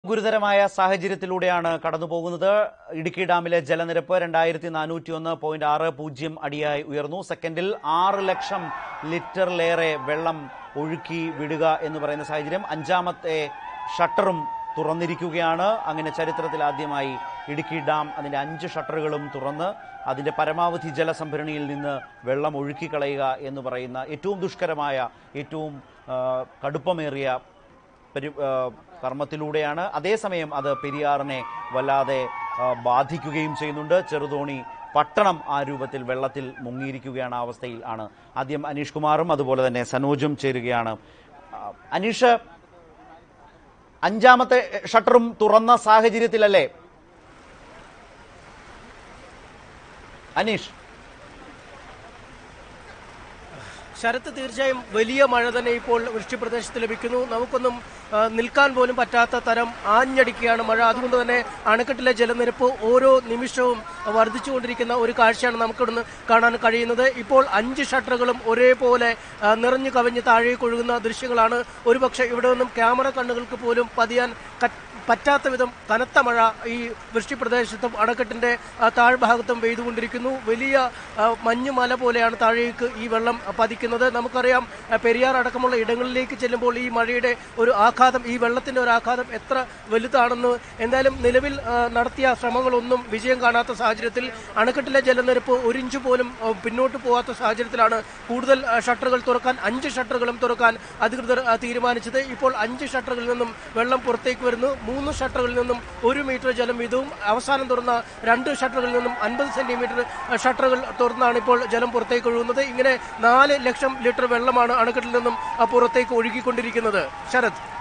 ഗുരുതരമായ സാഹചര്യത്തിലൂടെയാണ് കടന്നുപോകുന്നത് ഇടുക്കി ഡാമിലെ ജലനിരപ്പ് രണ്ടായിരത്തി നാനൂറ്റി ഒന്ന് പോയിന്റ് ആറ് പൂജ്യം അടിയായി ഉയർന്നു സെക്കൻഡിൽ ആറ് ലക്ഷം ലിറ്ററിലേറെ വെള്ളം ഒഴുക്കി വിടുക എന്ന് പറയുന്ന സാഹചര്യം അഞ്ചാമത്തെ ഷട്ടറും തുറന്നിരിക്കുകയാണ് അങ്ങനെ ചരിത്രത്തിൽ ആദ്യമായി ഇടുക്കി ഡാം അതിന്റെ അഞ്ച് ഷട്ടറുകളും തുറന്ന് അതിന്റെ പരമാവധി ജലസംഭരണിയിൽ നിന്ന് വെള്ളം ഒഴുക്കിക്കളയുക എന്ന് പറയുന്ന ഏറ്റവും ദുഷ്കരമായ ഏറ്റവും ആ, കടുപ്പമേറിയ പരി ആ, കർമ്മത്തിലൂടെയാണ് അതേസമയം അത് പെരിയാറിനെ വല്ലാതെ ആ, ബാധിക്കുകയും ചെയ്യുന്നുണ്ട് ചെറുതോണി പട്ടണം ആ രൂപത്തിൽ വെള്ളത്തിൽ മുങ്ങിയിരിക്കുകയാണ് ആ അവസ്ഥയിൽ ആണ് ആദ്യം അനീഷ് കുമാറും അതുപോലെ തന്നെ സനോജും ചേരുകയാണ് ആ, അനീഷ് അഞ്ചാമത്തെ ഷട്ടറും തുറന്ന സാഹചര്യത്തിലല്ലേ അനീഷ് ശരത്ത് തീർച്ചയായും വലിയ മഴ തന്നെ ഇപ്പോൾ വൃഷ്ടിപ്രദേശത്ത് ലഭിക്കുന്നു നമുക്കൊന്നും ആ, നിൽക്കാൻ പോലും പറ്റാത്ത തരം ആഞ്ഞടിക്കുകയാണ് മഴ അതുകൊണ്ട് തന്നെ അണക്കെട്ടിലെ ജലനിരപ്പ് ഓരോ നിമിഷവും വർദ്ധിച്ചുകൊണ്ടിരിക്കുന്ന ഒരു കാഴ്ചയാണ് നമുക്കിവിടുന്ന് കാണാൻ കഴിയുന്നത് ഇപ്പോൾ അഞ്ച് ഷട്ടറുകളും ഒരേപോലെ ആ, നിറഞ്ഞു കവിഞ്ഞ് താഴേക്ക് ഒഴുകുന്ന ദൃശ്യങ്ങളാണ് ഒരുപക്ഷെ ഇവിടെ നിന്നും ക്യാമറ കണ്ണുകൾക്ക് പോലും പതിയാൻ കറ്റ് പറ്റാത്ത വിധം കനത്ത മഴ ഈ വൃഷ്ടിപ്രദേശത്തും അണക്കെട്ടിന്റെ ആ, താഴ്ഭാഗത്തും പെയ്തുകൊണ്ടിരിക്കുന്നു വലിയ ആ, മഞ്ഞുമല പോലെയാണ് താഴേക്ക് ഈ വെള്ളം പതിക്കുന്നത് നമുക്കറിയാം ആ, പെരിയാർ അടക്കമുള്ള ഇടങ്ങളിലേക്ക് ചെല്ലുമ്പോൾ ഈ മഴയുടെ ഒരു ആഘാതം ഈ വെള്ളത്തിന്റെ ഒരു ആഘാതം എത്ര വലുതാണെന്ന് എന്തായാലും നിലവിൽ ആ, നടത്തിയ ശ്രമങ്ങളൊന്നും വിജയം കാണാത്ത സാഹചര്യത്തിൽ അണക്കെട്ടിലെ ജലനിരപ്പ് ഒരു ഇഞ്ച് പോലും ആ, പിന്നോട്ട് പോകാത്ത സാഹചര്യത്തിലാണ് കൂടുതൽ ആ, ഷട്ടറുകൾ തുറക്കാൻ അഞ്ച് ഷട്ടറുകളും തുറക്കാൻ അധികൃതർ ആ, തീരുമാനിച്ചത് ഇപ്പോൾ അഞ്ച് ഷട്ടറുകളിൽ നിന്നും വെള്ളം പുറത്തേക്ക് വരുന്നു മൂന്ന് ഷട്ടറുകളിൽ നിന്നും ഒരു മീറ്റർ ജലം വീതവും അവസാനം തുറന്ന രണ്ട് ഷട്ടറുകളിൽ നിന്നും അൻപത് സെന്റിമീറ്റർ ഷട്ടറുകൾ തുറന്നാണ് ഇപ്പോൾ ജലം പുറത്തേക്ക് ഒഴുകുന്നത് ഇങ്ങനെ നാല് ലക്ഷം ലിറ്റർ വെള്ളമാണ് അണക്കെട്ടിൽ നിന്നും ആ, പുറത്തേക്ക് ഒഴുകിക്കൊണ്ടിരിക്കുന്നത് ശരത്